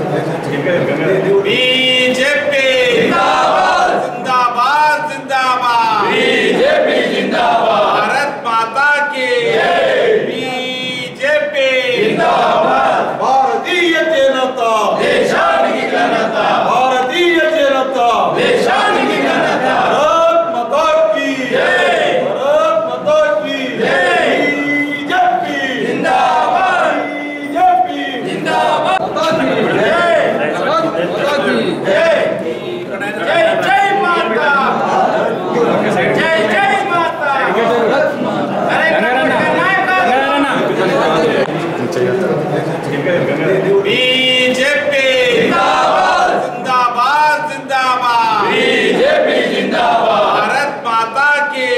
BJP జిందాబాద్ జిందాబాద్ BJP జిందాబాద్ భారత్ మాతా కి బీజేపీ జిందాబాద్ భారతీయ జనతా దేశానికి ఘనత భారతీయ జనతా దేశానికి ఘనత భారత్ మాతా కి జై. భారత్ మాతా కి జై. బీజేపీ జిందాబాద్ బీజేపీ జిందాబాద్ జై జై మాతా జై జై మాతా నరేంద్ర మోడీ నాయకత్వం బీజేపీ జిందాబాద్ జిందాబాద్ జిందాబాద్ బీజేపీ జిందాబాద్ భారత్ మాతా కి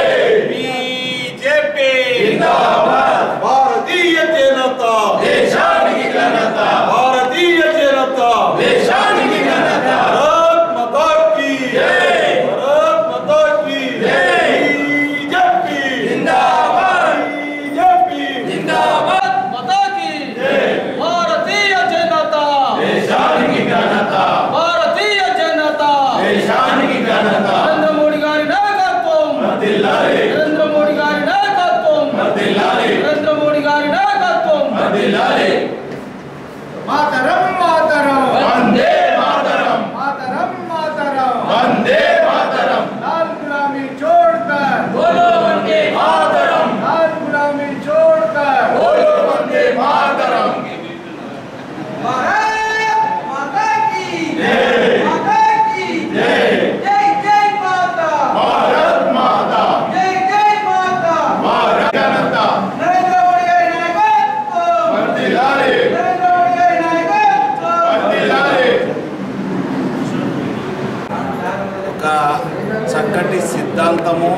బీజేపీ జిందాబాద్ భారతీయ జనతా దేశానికి ఘనత భారతీయ జనతా దేశానికి ఘనత భారత్ మాతా కి జై. భారత్ మాతా కి జై. బీజేపీ జిందాబాద్ బీజేపీ జిందాబాద్ माता की भारतीय जनता దేశానికి ఘనత భారతీయ జనతా దేశానికి ఘనత నరేంద్ర మోడీ గారి నాయకత్వం వర్ధిల్లాలి నరేంద్ర మోడీ గారి నాయకత్వం వర్ధిల్లాలి నరేంద్ర మోడీ గారి నాయకత్వం వర్ధిల్లాలి మాతరం మాతరం వందే మాతరం మాతరం మాతరం వందే మాతరం लाल गुलामी छोड़कर బోలో వందే మాతరం लाल गुलामी छोड़कर బోలో వందే మాతరం भारत माता की जय। माता की జై जय जय माता భారత్ మాత जय जय माता భారత ఘనత నరేంద్ర మోడీ గారి నాయకత్వం వర్ధిల్లాలి నరేంద్ర మోడీ గారి నాయకత్వం వర్ధిల్లాలి ఒక చక్కటి సిద్ధాంతము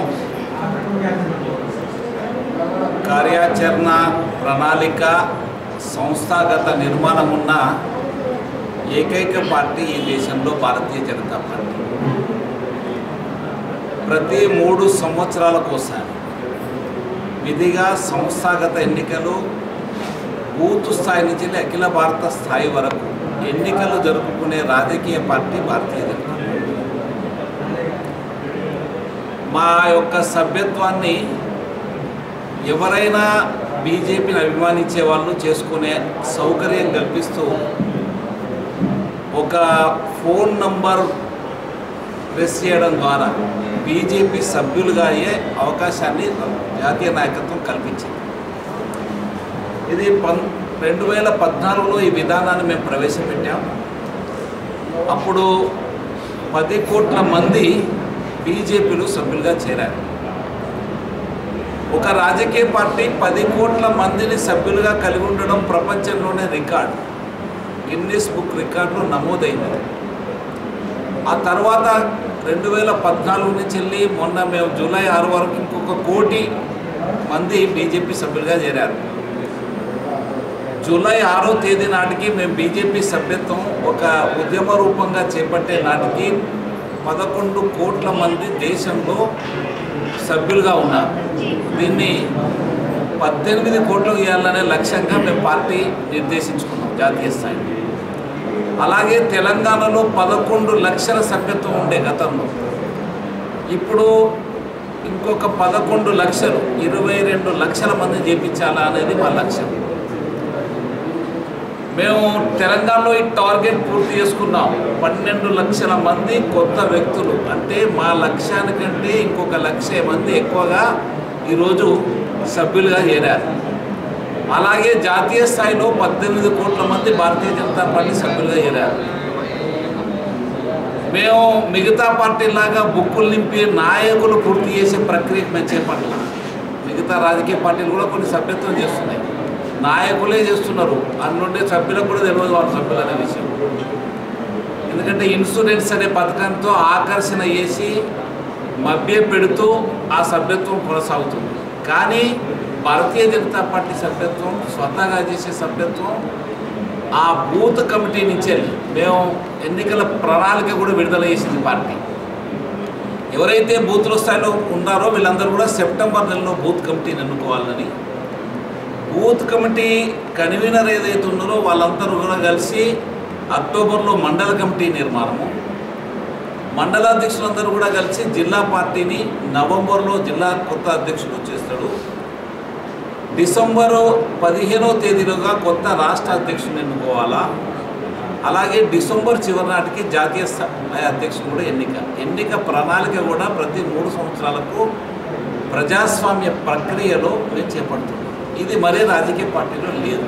కార్యాచరణ ప్రణాళిక సంస్థాగత నిర్మాణం ఉన్న ఏకైక పార్టీ ఈ దేశంలో భారతీయ జనతా పార్టీ ప్రతి మూడు సంవత్సరాలకు ఒకసారి విధిగా సంస్థాగత ఎన్నికలు బూత్ స్థాయి నుంచి అఖిల భారత స్థాయి వరకు ఎన్నికలు జరుపుకునే రాజకీయ పార్టీ భారతీయ జనతా పార్టీ మా యొక్క సభ్యత్వాన్ని ఎవరైనా బీజేపీని అభిమానించే వాళ్ళు చేసుకునే సౌకర్యం కల్పిస్తూ ఒక ఫోన్ నంబర్ ప్రెస్ చేయడం ద్వారా బీజేపీ సభ్యులుగా అయ్యే అవకాశాన్ని జాతీయ నాయకత్వం కల్పించింది ఇది పన్ రెండు వేల పద్నాలుగులో ఈ విధానాన్ని మేము ప్రవేశపెట్టాం అప్పుడు పది కోట్ల మంది బీజేపీలో సభ్యులుగా చేరారు ఒక రాజకీయ పార్టీ పది కోట్ల మందిని సభ్యులుగా కలిగి ఉండడం ప్రపంచంలోనే రికార్డు గిన్నీస్ బుక్ రికార్డులో నమోదైంది ఆ తర్వాత రెండు వేల పద్నాలుగు నుంచి వెళ్ళి మొన్న మేము జూలై ఆరు వరకు ఇంకొక కోటి మంది బీజేపీ సభ్యులుగా చేరారు జూలై ఆరో తేదీ నాటికి మేము బీజేపీ సభ్యత్వం ఒక ఉద్యమ రూపంగా చేపట్టే నాటికి పదకొండు కోట్ల మంది దేశంలో సభ్యులుగా ఉన్నారు దీన్ని పద్దెనిమిది కోట్లు ఇవ్వాలనే లక్ష్యంగా మేము పార్టీ నిర్దేశించుకున్నాం జాతీయ స్థాయిలో అలాగే తెలంగాణలో పదకొండు లక్షల సభ్యత్వం ఉండే గతంలో ఇప్పుడు ఇంకొక పదకొండు లక్షలు ఇరవై రెండు లక్షల మంది చేపించాలా అనేది మా లక్ష్యం మేము తెలంగాణలో ఈ టార్గెట్ పూర్తి చేసుకున్నాం పన్నెండు లక్షల మంది కొత్త వ్యక్తులు అంటే మా లక్ష్యానికంటే ఇంకొక లక్ష మంది ఎక్కువగా ఈరోజు సభ్యులుగా చేరారు అలాగే జాతీయ స్థాయిలో పద్దెనిమిది కోట్ల మంది భారతీయ జనతా పార్టీ సభ్యులుగా చేరారు మేము మిగతా పార్టీలాగా బుక్కులు నింపి నాయకులు పూర్తి చేసే ప్రక్రియకు మేము చేపట్టాం మిగతా రాజకీయ పార్టీలు కూడా కొన్ని సభ్యత్వం చేస్తున్నాయి నాయకులే చేస్తున్నారు అందులోనే సభ్యులకు కూడా తెలియదు వాళ్ళ సభ్యులు అనే విషయం ఎందుకంటే ఇన్సూరెన్స్ అనే పథకంతో ఆకర్షణ చేసి మభ్య పెడుతూ ఆ సభ్యత్వం కొనసాగుతుంది కానీ భారతీయ జనతా పార్టీ సభ్యత్వం స్వతహాగా చేసే సభ్యత్వం ఆ బూత్ కమిటీ నుంచి మేము ఎన్నికల ప్రణాళిక కూడా విడుదల చేసింది పార్టీ ఎవరైతే బూత్ల స్థాయిలో ఉన్నారో వీళ్ళందరూ కూడా సెప్టెంబర్ నెలలో బూత్ కమిటీని ఎన్నుకోవాలని బూత్ కమిటీ కన్వీనర్ ఏదైతే ఉన్నారో వాళ్ళందరూ కూడా కలిసి అక్టోబర్లో మండల కమిటీ నిర్మాణము మండలాధ్యక్షులందరూ కూడా కలిసి జిల్లా పార్టీని నవంబర్లో జిల్లా కొత్త అధ్యక్షుడు వచ్చేస్తాడు డిసెంబరు పదిహేనో తేదీలోగా కొత్త రాష్ట్ర అధ్యక్షుడిని ఎన్నుకోవాలా అలాగే డిసెంబర్ చివరి నాటికి జాతీయ స్థాయి అధ్యక్షుడు కూడా ఎన్నిక ఎన్నిక ప్రణాళిక కూడా ప్రతి మూడు సంవత్సరాలకు ప్రజాస్వామ్య ప్రక్రియలో మేము చేపడుతున్నాం ఇది మరే రాజకీయ పార్టీలో లేదు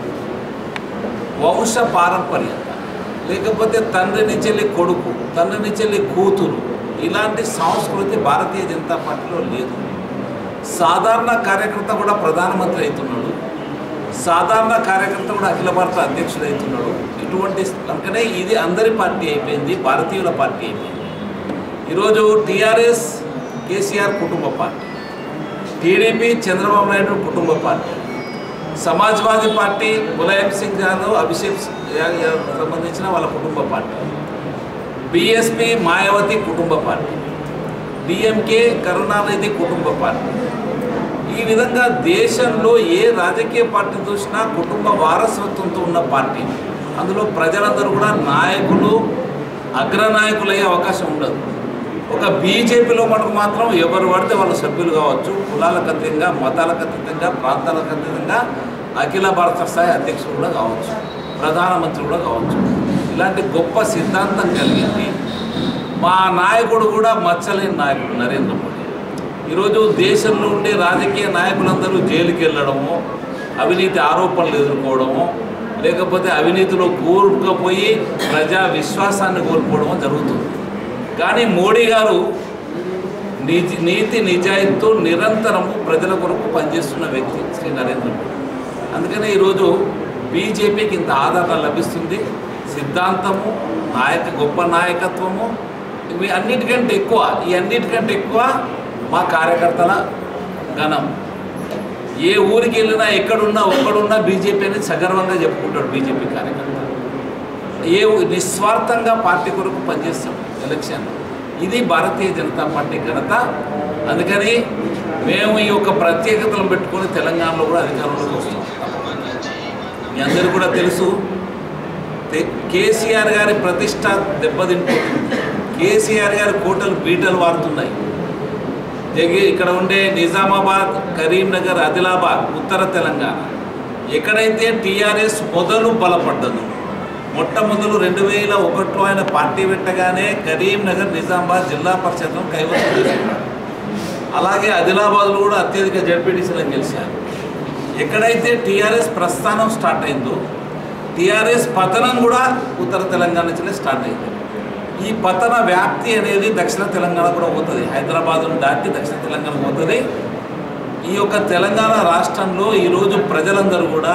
వంశ పారంపర్యత లేకపోతే తండ్రి నుంచి వెళ్ళి కొడుకు తండ్రి నుంచి వెళ్ళి కూతురు ఇలాంటి సంస్కృతి భారతీయ జనతా పార్టీలో లేదు సాధారణ కార్యకర్త కూడా ప్రధానమంత్రి అవుతున్నాడు సాధారణ కార్యకర్త కూడా అఖిల భారత అధ్యక్షుడు అవుతున్నాడు ఇటువంటి అందుకనే ఇది అందరి పార్టీ అయిపోయింది భారతీయుల పార్టీ అయిపోయింది ఈరోజు టీఆర్ఎస్ కేసీఆర్ కుటుంబ పార్టీ టీడీపీ చంద్రబాబు నాయుడు కుటుంబ పార్టీ సమాజ్వాదీ పార్టీ ములాయం సింగ్ యాదవ్ అభిషేక్ యా- యా- సంబంధించిన వాళ్ళ కుటుంబ పార్టీ బీఎస్పీ మాయావతి కుటుంబ పార్టీ డిఎంకే కరుణానిధి కుటుంబ పార్టీ ఈ విధంగా దేశంలో ఏ రాజకీయ పార్టీ చూసినా కుటుంబ వారసత్వంతో ఉన్న పార్టీ అందులో ప్రజలందరూ కూడా నాయకులు అగ్రనాయకులయ్యే అవకాశం ఉండదు ఒక బీజేపీలో మటుకు మాత్రం ఎవరు పడితే వాళ్ళ సభ్యులు కావచ్చు కులాలకు అతీతంగా మతాలకు అతీతంగా ప్రాంతాలకు అతీతంగా అఖిల భారత స్థాయి అధ్యక్షుడు కూడా కావచ్చు ప్రధానమంత్రి కూడా కావచ్చు ఇలాంటి గొప్ప సిద్ధాంతం కలిగింది మా నాయకుడు కూడా మచ్చలేని నాయకుడు నరేంద్ర మోడీ ఈరోజు దేశంలో ఉండే రాజకీయ నాయకులందరూ జైలుకి వెళ్ళడము అవినీతి ఆరోపణలు ఎదుర్కోవడము లేకపోతే అవినీతిలో కూరుకుపోయి ప్రజా విశ్వాసాన్ని కోల్పోవడము జరుగుతుంది కానీ మోడీ గారు నిజ నీతి నిజాయితీతో నిరంతరము ప్రజల కొరకు పనిచేస్తున్న వ్యక్తి శ్రీ నరేంద్ర మోడీ అందుకనే ఈరోజు బీజేపీకి ఇంత ఆదరణ లభిస్తుంది సిద్ధాంతము నాయక గొప్ప నాయకత్వము ఇవి అన్నిటికంటే ఎక్కువ ఈ అన్నిటికంటే ఎక్కువ మా కార్యకర్తల ఘనం ఏ ఊరికి వెళ్ళినా ఎక్కడున్నా ఒక్కడున్నా బీజేపీ అనేది సగర్వంగా చెప్పుకుంటాడు బీజేపీ కార్యకర్త ఏ ఊ- నిస్వార్థంగా పార్టీ కొరకు పనిచేస్తాం ఎలక్షన్ ఇది భారతీయ జనతా పార్టీ ఘనత అందుకని మేము ఈ యొక్క ప్రత్యేకతలను పెట్టుకొని తెలంగాణలో కూడా అధికారంలోకి వస్తాం మీ అందరికీ కూడా తెలుసు తె- కేసీఆర్ గారి ప్రతిష్ట దెబ్బతింటుంది కేసీఆర్ గారి కోటలు బీటలు వారుతున్నాయి జగి ఇక్కడ ఉండే నిజామాబాద్ కరీంనగర్ ఆదిలాబాద్ ఉత్తర తెలంగాణ ఎక్కడైతే టీఆర్ఎస్ మొదలు బలపడ్డదు మొట్టమొదలు రెండు వేల ఒకటిలో ఆయన పార్టీ పెట్టగానే కరీంనగర్ నిజామాబాద్ జిల్లా పరిషత్ను కైవసం చేసుకున్నాడు అలాగే ఆదిలాబాద్లో కూడా అత్యధిక జడ్పీటీసీలను గెలిచారు ఎక్కడైతే టీఆర్ఎస్ ప్రస్థానం స్టార్ట్ అయిందో టీఆర్ఎస్ పతనం కూడా ఉత్తర తెలంగాణ నుంచే స్టార్ట్ అయింది ఈ పతన వ్యాప్తి అనేది దక్షిణ తెలంగాణ కూడా పోతుంది హైదరాబాద్ను దాటి దక్షిణ తెలంగాణ పోతుంది ఈ యొక్క తెలంగాణ రాష్ట్రంలో ఈరోజు ప్రజలందరూ కూడా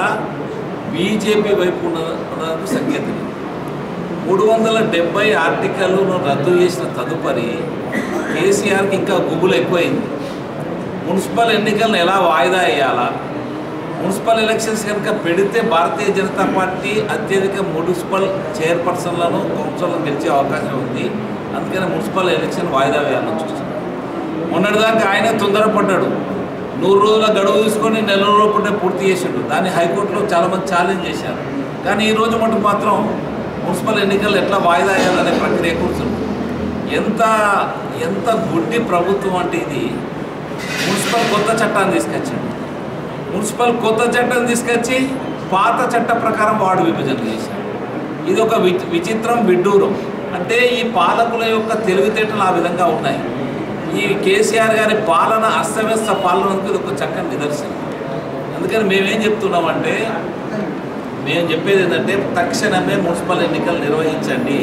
బీజేపీ వైపు ఉన్నది సంకేతం మూడు వందల డెబ్బై ఆర్టికల్ను రద్దు చేసిన తదుపరి కేసీఆర్కి ఇంకా గుబులు ఎక్కువైంది మున్సిపల్ ఎన్నికలను ఎలా వాయిదా వేయాలా మున్సిపల్ ఎలక్షన్స్ కనుక పెడితే భారతీయ జనతా పార్టీ అత్యధిక మున్సిపల్ చైర్పర్సన్లను కౌన్సిల్లను గెలిచే అవకాశం ఉంది అందుకని మున్సిపల్ ఎలక్షన్ వాయిదా వేయాలని చూస్తున్నాడు మొన్నటిదాకా ఆయనే తొందరపడ్డాడు నూరు రోజుల గడువు తీసుకొని నెల రోజుల పూటే పూర్తి చేసిండు దాన్ని హైకోర్టులో చాలామంది ఛాలెంజ్ చేశారు కానీ ఈ రోజు మటుకు మాత్రం మున్సిపల్ ఎన్నికలు ఎట్లా వాయిదా వేయాలనే ప్రక్రియ కూర్చుంది ఎంత ఎంత గుడ్డి ప్రభుత్వం అంటే ఇది మున్సిపల్ కొత్త చట్టాన్ని తీసుకొచ్చాడు మున్సిపల్ కొత్త చట్టం తీసుకొచ్చి పాత చట్ట ప్రకారం వార్డు విభజన చేశారు ఇది ఒక వి- విచిత్రం విడ్డూరం అంటే ఈ పాలకుల యొక్క తెలివితేటలు ఆ విధంగా ఉన్నాయి ఈ కేసీఆర్ గారి పాలన అస్తవ్యస్త పాలనకు ఇది ఒక చక్కని నిదర్శనం అందుకని మేమేం చెప్తున్నామంటే మేము చెప్పేది ఏంటంటే తక్షణమే మున్సిపల్ ఎన్నికలు నిర్వహించండి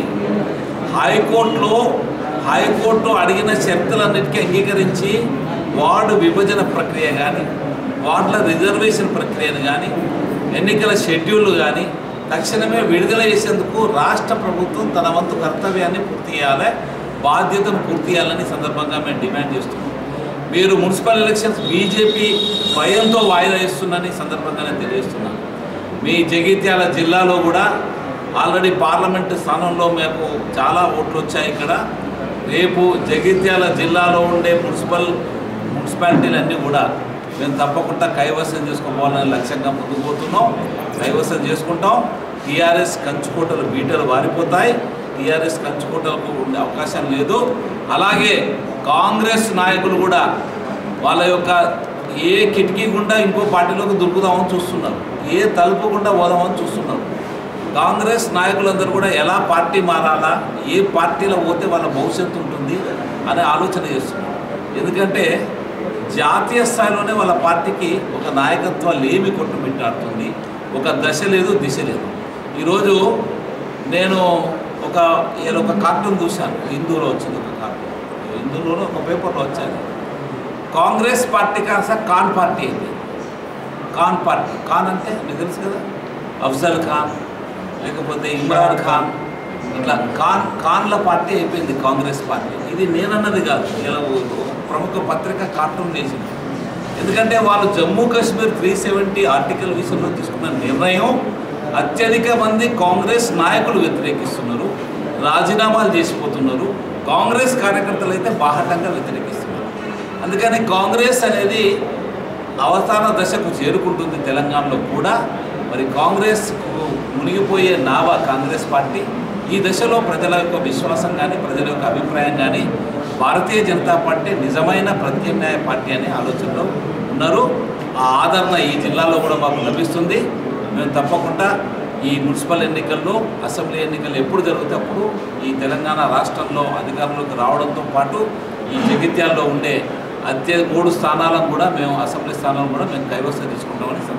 హైకోర్టులో హైకోర్టు అడిగిన షరతులన్నిటికీ అంగీకరించి వార్డు విభజన ప్రక్రియ కానీ వార్డుల రిజర్వేషన్ ప్రక్రియను కానీ ఎన్నికల షెడ్యూల్ కానీ తక్షణమే విడుదల చేసేందుకు రాష్ట్ర ప్రభుత్వం తన వంతు కర్తవ్యాన్ని పూర్తి చేయాలి బాధ్యతను పూర్తి చేయాలని ఈ సందర్భంగా మేము డిమాండ్ చేస్తున్నాం మీరు మున్సిపల్ ఎలక్షన్స్ బీజేపీ భయంతో వాయిదా ఇస్తుందని ఈ సందర్భంగా నేను తెలియజేస్తున్నాను మీ జగిత్యాల జిల్లాలో కూడా ఆల్రెడీ పార్లమెంటు స్థానంలో మాకు చాలా ఓట్లు వచ్చాయి ఇక్కడ రేపు జగిత్యాల జిల్లాలో ఉండే మున్సిపల్ మున్సిపాలిటీలు అన్నీ కూడా మేము తప్పకుండా కైవసం చేసుకోవాలనే లక్ష్యంగా ముందుకు పోతున్నాం కైవసం చేసుకుంటాం టీఆర్ఎస్ కంచుకోటలు బీటలు వారిపోతాయి టీఆర్ఎస్ కంచుకోటలకు ఉండే అవకాశం లేదు అలాగే కాంగ్రెస్ నాయకులు కూడా వాళ్ళ యొక్క ఏ కిటికీ గుండా ఇంకో పార్టీలోకి దురుకుదామని చూస్తున్నారు ఏ తలుపు గుండా పోదామని చూస్తున్నారు కాంగ్రెస్ నాయకులందరూ కూడా ఎలా పార్టీ మారాలా ఏ పార్టీలో పోతే వాళ్ళ భవిష్యత్తు ఉంటుంది అనే ఆలోచన చేస్తున్నారు ఎందుకంటే జాతీయ స్థాయిలోనే వాళ్ళ పార్టీకి ఒక నాయకత్వం లేమి కొట్టుమిట్టాడుతుంది ఒక దశ లేదు దిశ లేదు ఈరోజు నేను ఒక ఏదో ఒక కార్టూన్ చూశాను హిందూలో వచ్చింది ఒక కార్టూన్ హిందూలో ఒక పేపర్లో వచ్చాను కాంగ్రెస్ పార్టీ కాస్త కాన్ పార్టీ అయింది ఖాన్ పార్టీ ఖాన్ అంటే మీకు తెలుసు కదా అఫ్జల్ ఖాన్ లేకపోతే ఇమ్రాన్ ఖాన్ ఇట్లా ఖాన్ ఖాన్ల పార్టీ అయిపోయింది కాంగ్రెస్ పార్టీ ఇది నేనన్నది కాదు ఇలా ఒక ప్రముఖ పత్రిక కార్టూన్ చేసింది ఎందుకంటే వాళ్ళు Jammu Kashmir three seventy article విషయంలో తీసుకున్న నిర్ణయం అత్యధిక మంది కాంగ్రెస్ నాయకులు వ్యతిరేకిస్తున్నారు రాజీనామాలు చేసిపోతున్నారు కాంగ్రెస్ కార్యకర్తలు అయితే బాహటంగా వ్యతిరేకిస్తున్నారు అందుకని కాంగ్రెస్ అనేది అవసాన దశకు చేరుకుంటుంది తెలంగాణలో కూడా మరి కాంగ్రెస్ మునిగిపోయే నావ కాంగ్రెస్ పార్టీ ఈ దశలో ప్రజల యొక్క విశ్వాసం కానీ ప్రజల యొక్క అభిప్రాయం కానీ భారతీయ జనతా పార్టీ నిజమైన ప్రత్యామ్నాయ పార్టీ అనే ఆలోచనలో ఉన్నారు ఆ ఆదరణ ఈ జిల్లాలో కూడా మాకు లభిస్తుంది మేము తప్పకుండా ఈ మున్సిపల్ ఎన్నికల్లో అసెంబ్లీ ఎన్నికలు ఎప్పుడు జరిగితే అప్పుడు ఈ తెలంగాణ రాష్ట్రంలో అధికారంలోకి రావడంతో పాటు ఈ జగిత్యాల్లో ఉండే అత్య మూడు స్థానాలను కూడా మేము అసెంబ్లీ స్థానాలను కూడా మేము కైవసం తీసుకుంటామని సందర్భంగా